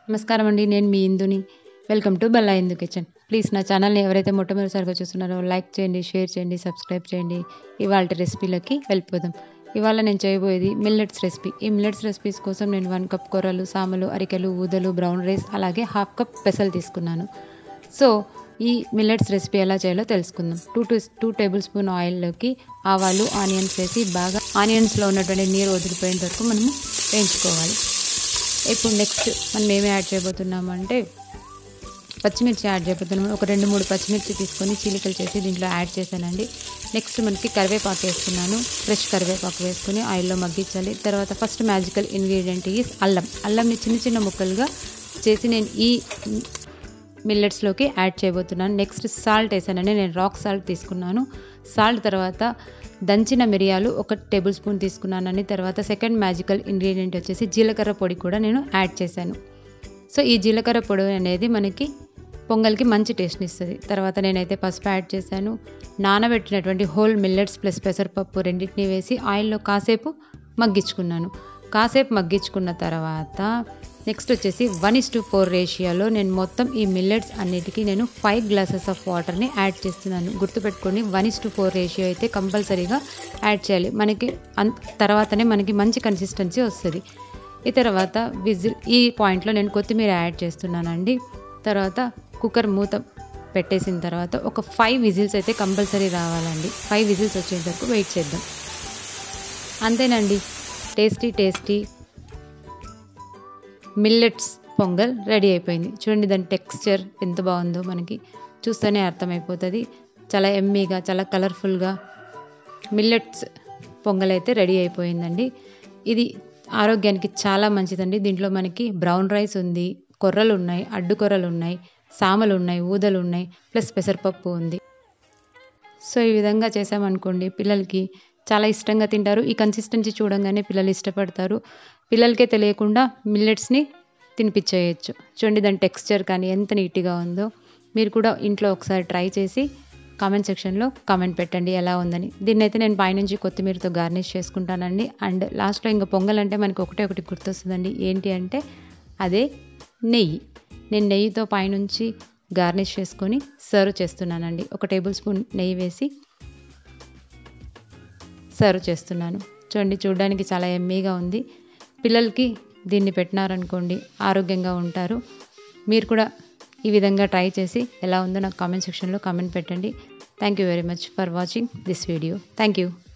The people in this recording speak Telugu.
నమస్కారం అండి నేను మీ ఇందుని welcome to Balla Indu kitchen please నా ఛానల్ని ఎవరైతే మొట్టమొదటిసారిగా చూస్తున్నారో లైక్ చేయండి షేర్ చేయండి సబ్స్క్రైబ్ చేయండి ఇవాళ రెసిపీలకి వెళ్ళిపోదాం ఇవాళ నేను చేయబోయేది మిల్లెట్స్ రెసిపీ ఈ మిల్లెట్స్ రెసిపీస్ కోసం నేను వన్ కప్ కూరలు సామలు అరికెలు ఊదలు బ్రౌన్ రైస్ అలాగే హాఫ్ కప్ పెసలు తీసుకున్నాను సో ఈ మిల్లెట్స్ రెసిపీ ఎలా చేయాలో తెలుసుకుందాం two two two tablespoon ఆయిల్లోకి ఆవాలు ఆనియన్స్ వేసి బాగా ఆనియన్స్లో ఉన్నటువంటి నీరు వదిలిపోయేంత వరకు మనము వేయించుకోవాలి ఇప్పుడు నెక్స్ట్ మనం ఏమి యాడ్ చేయబోతున్నాము అంటే పచ్చిమిర్చి యాడ్ చేయబోతున్నాము ఒక రెండు మూడు పచ్చిమిర్చి తీసుకొని చీలికలు చేసి దీంట్లో యాడ్ చేశానండి నెక్స్ట్ మనకి కరివేపాకు వేసుకున్నాను ఫ్రెష్ కరివేపాకు వేసుకొని ఆయిల్లో మగ్గించాలి తర్వాత ఫస్ట్ మ్యాజికల్ ఇంగ్రీడియంట్ ఈజ్ అల్లం అల్లంని చిన్న చిన్న ముక్కలుగా చేసి నేను ఈ మిల్లెట్స్లోకి యాడ్ చేయబోతున్నాను నెక్స్ట్ సాల్ట్ వేసానండి నేను రాక్ సాల్ట్ తీసుకున్నాను సాల్ట్ తర్వాత దంచిన మిరియాలు ఒక టేబుల్ స్పూన్ తీసుకున్నానని తర్వాత సెకండ్ మ్యాజికల్ ఇంగ్రీడియంట్ వచ్చేసి జీలకర్ర పొడి కూడా నేను యాడ్ చేశాను సో ఈ జీలకర్ర పొడి అనేది మనకి పొంగల్కి మంచి టేస్ట్ని ఇస్తుంది తర్వాత నేనైతే పసుపు యాడ్ చేశాను నానబెట్టినటువంటి హోల్ మిల్లెట్స్ ప్లస్ పెసరపప్పు రెండింటిని వేసి ఆయిల్లో కాసేపు మగ్గించుకున్నాను కాసేపు మగ్గించుకున్న తర్వాత నెక్స్ట్ వచ్చేసి వన్ ఇస్ టు ఫోర్ రేషియోలో నేను మొత్తం ఈ మిల్లెట్స్ అన్నిటికీ నేను ఫైవ్ గ్లాసెస్ ఆఫ్ వాటర్ని యాడ్ చేస్తున్నాను గుర్తుపెట్టుకొని one is to four ratio అయితే కంపల్సరీగా యాడ్ చేయాలి మనకి అన్ తర్వాతనే మనకి మంచి కన్సిస్టెన్సీ వస్తుంది ఈ తర్వాత విజిల్ ఈ పాయింట్లో నేను కొత్తిమీర యాడ్ చేస్తున్నానండి తర్వాత కుక్కర్ మూత పెట్టేసిన తర్వాత ఒక ఫైవ్ విజిల్స్ అయితే కంపల్సరీ రావాలండి ఫైవ్ విజిల్స్ వచ్చేంత వరకు వెయిట్ చేద్దాం అంతేనండి tasty tasty millets pongal ready అయిపోయింది చూడండి దాని టెక్స్చర్ ఎంత బాగుందో మనకి చూస్తేనే అర్థమైపోతుంది చాలా ఎమ్మీగా చాలా కలర్ఫుల్గా మిల్లెట్స్ పొంగల్ అయితే రెడీ అయిపోయిందండి ఇది ఆరోగ్యానికి చాలా మంచిదండి దీంట్లో మనకి బ్రౌన్ రైస్ ఉంది కొర్రలు ఉన్నాయి అడ్డు కొర్రలు ఉన్నాయి సామలు ఉన్నాయి ఊదలు ఉన్నాయి ప్లస్ పెసరపప్పు ఉంది సో ఈ విధంగా చేసామనుకోండి పిల్లలకి చాలా ఇష్టంగా తింటారు ఈ కన్సిస్టెన్సీ చూడంగానే పిల్లలు ఇష్టపడతారు పిల్లలకే తెలియకుండా మిల్లెట్స్ని తినిపించేయచ్చు చూడండి దాని టెక్స్చర్ కానీ ఎంత నీట్గా ఉందో మీరు కూడా ఇంట్లో ఒకసారి ట్రై చేసి కామెంట్ సెక్షన్లో కామెంట్ పెట్టండి ఎలా ఉందని దీన్ని అయితే నేను పైనుంచి కొత్తిమీరతో గార్నిష్ చేసుకుంటానండి అండ్ లాస్ట్లో ఇంకా పొంగల్ అంటే మనకి ఒకటే ఒకటి గుర్తొస్తుందండి ఏంటి అంటే అదే నెయ్యి నేను నెయ్యితో పైనుంచి గార్నిష్ చేసుకొని సర్వ్ చేస్తున్నానండి ఒక టేబుల్ స్పూన్ నెయ్యి వేసి సర్వ్ చేస్తున్నాను చూడండి చూడడానికి చాలా ఎమ్మీగా ఉంది పిల్లలకి దీన్ని పెట్టినారనుకోండి ఆరోగ్యంగా ఉంటారు మీరు కూడా ఈ విధంగా ట్రై చేసి ఎలా ఉందో నాకు కామెంట్ సెక్షన్లో కామెంట్ పెట్టండి thank you very much for watching this video thank you